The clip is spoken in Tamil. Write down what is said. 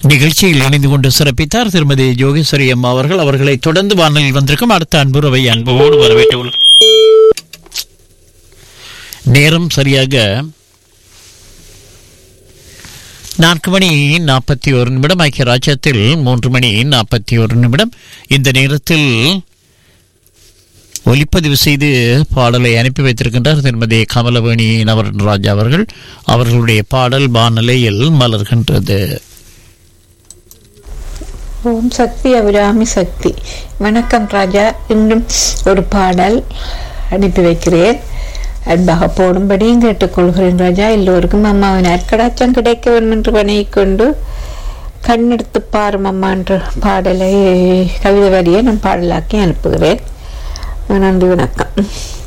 நிகழ்ச்சியில் இணைந்து கொண்டு சிறப்பித்தார் திருமதி ஜோகேஸ்வரி அம்மா அவர்கள் அவர்களை தொடர்ந்து வானலில் வந்திருக்கும் அடுத்த அன்புறவை அன்போடு வரவேற்று நேரம் சரியாக நான்கு மணி நாற்பத்தி ஒரு நிமிடம் ஐக்கிய ராஜ்யத்தில் மூன்று மணி நாற்பத்தி ஒரு நிமிடம் இந்த நேரத்தில் ஒலிப்பதிவு செய்து பாடலை அனுப்பி வைத்திருக்கின்றார் திருமதி கமலவேணி நவரன் ராஜா அவர்கள் அவர்களுடைய பாடல் வானலையில் மலர்கின்றது ஓம் சக்தி அபிராமி சக்தி வணக்கம் ராஜா இன்னும் ஒரு பாடல் அனுப்பி வைக்கிறேன் அன்பாக போடும்படியும் கேட்டுக்கொள்கிறேன் ராஜா எல்லோருக்கும் அம்மாவின் அற்கடாச்சம் கிடைக்க வேண்டும் என்று வணங்கிக் கொண்டு கண்ணெடுத்து பாரும் அம்மா என்ற பாடலை கவிதை வரியை நான் பாடலாக்கி அனுப்புகிறேன் நன்றி வணக்கம்